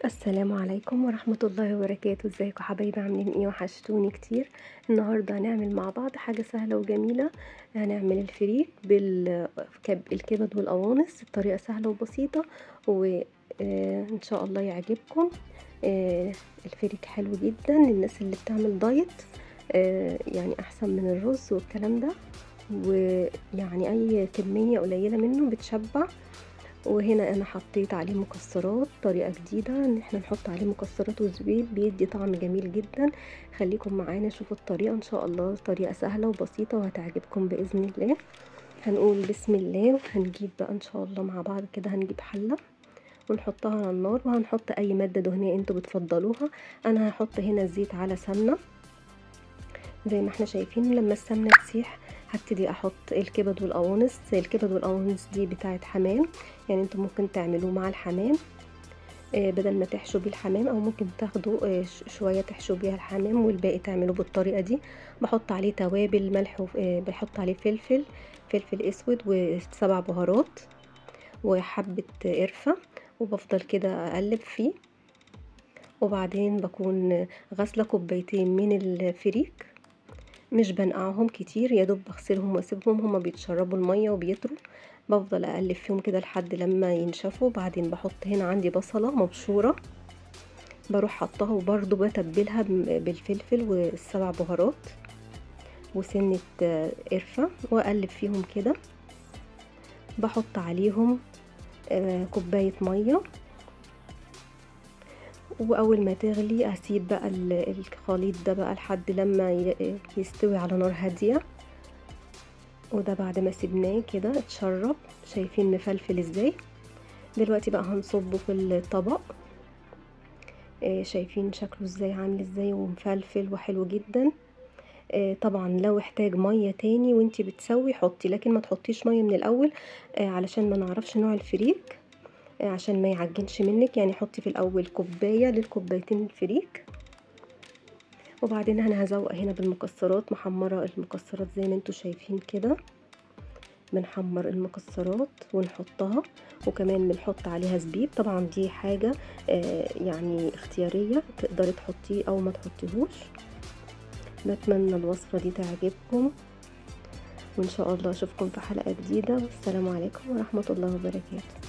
السلام عليكم ورحمة الله وبركاته ازيكم حبايبي عاملين ايه وحشتوني كتير النهاردة هنعمل مع بعض حاجة سهلة وجميلة هنعمل الفريك بالكبد والقوانص بطريقة سهلة وبسيطة وان شاء الله يعجبكم آه، الفريك حلو جدا للناس اللي بتعمل دايت آه، يعني احسن من الرز والكلام ده ويعني اي كمية قليلة منه بتشبع وهنا انا حطيت عليه مكسرات طريقه جديده ان احنا نحط عليه مكسرات وزبيب بيدي طعم جميل جدا خليكم معانا شوفوا الطريقه ان شاء الله طريقه سهله وبسيطه وهتعجبكم باذن الله هنقول بسم الله وهنجيب بقى ان شاء الله مع بعض كده هنجيب حله ونحطها على النار وهنحط اي ماده دهنيه انتوا بتفضلوها انا هحط هنا الزيت على سمنه زي ما احنا شايفين لما السمنه تسيح هبتدي احط الكبد والقوانص الكبد والقوانص دي بتاعه حمام يعني انتوا ممكن تعملوه مع الحمام آه بدل ما تحشوا بيه الحمام او ممكن تاخدوا آه شويه تحشوا بيها الحمام والباقي تعملوه بالطريقه دي بحط عليه توابل ملح آه بحط عليه فلفل فلفل اسود وسبع بهارات وحبه قرفه وبفضل كده اقلب فيه وبعدين بكون غاسله كوبايتين من الفريك مش بنقعهم كتير يا دوب بغسلهم واسيبهم هما بيتشربوا الميه وبيطروا بفضل اقلب فيهم كده لحد لما ينشفوا بعدين بحط هنا عندي بصله مبشوره بروح حطها وبرضو بتبلها بالفلفل والسبع بهارات وسنة قرفة واقلب فيهم كده بحط عليهم كوباية مية واول ما تغلي اسيب بقى الخليط ده بقى لحد لما يستوي على نار هاديه وده بعد ما سيبناه كده اتشرب شايفين مفلفل ازاي دلوقتي بقى هنصبه في الطبق شايفين شكله ازاي عامل ازاي ومفلفل وحلو جدا طبعا لو احتاج ميه تاني وانتي بتسوي حطي لكن ما تحطيش ميه من الاول علشان ما نعرفش نوع الفريك عشان ما يعجنش منك يعني حطي في الاول كوبايه للكوبايتين الفريك وبعدين انا هزوق هنا بالمكسرات محمره المكسرات زي ما انتوا شايفين كده بنحمر المكسرات ونحطها وكمان بنحط عليها زبيب طبعا دي حاجه آه يعني اختياريه تقدري تحطيه او ما تحطيهوش بتمنى الوصفه دي تعجبكم وان شاء الله اشوفكم في حلقه جديده والسلام عليكم ورحمه الله وبركاته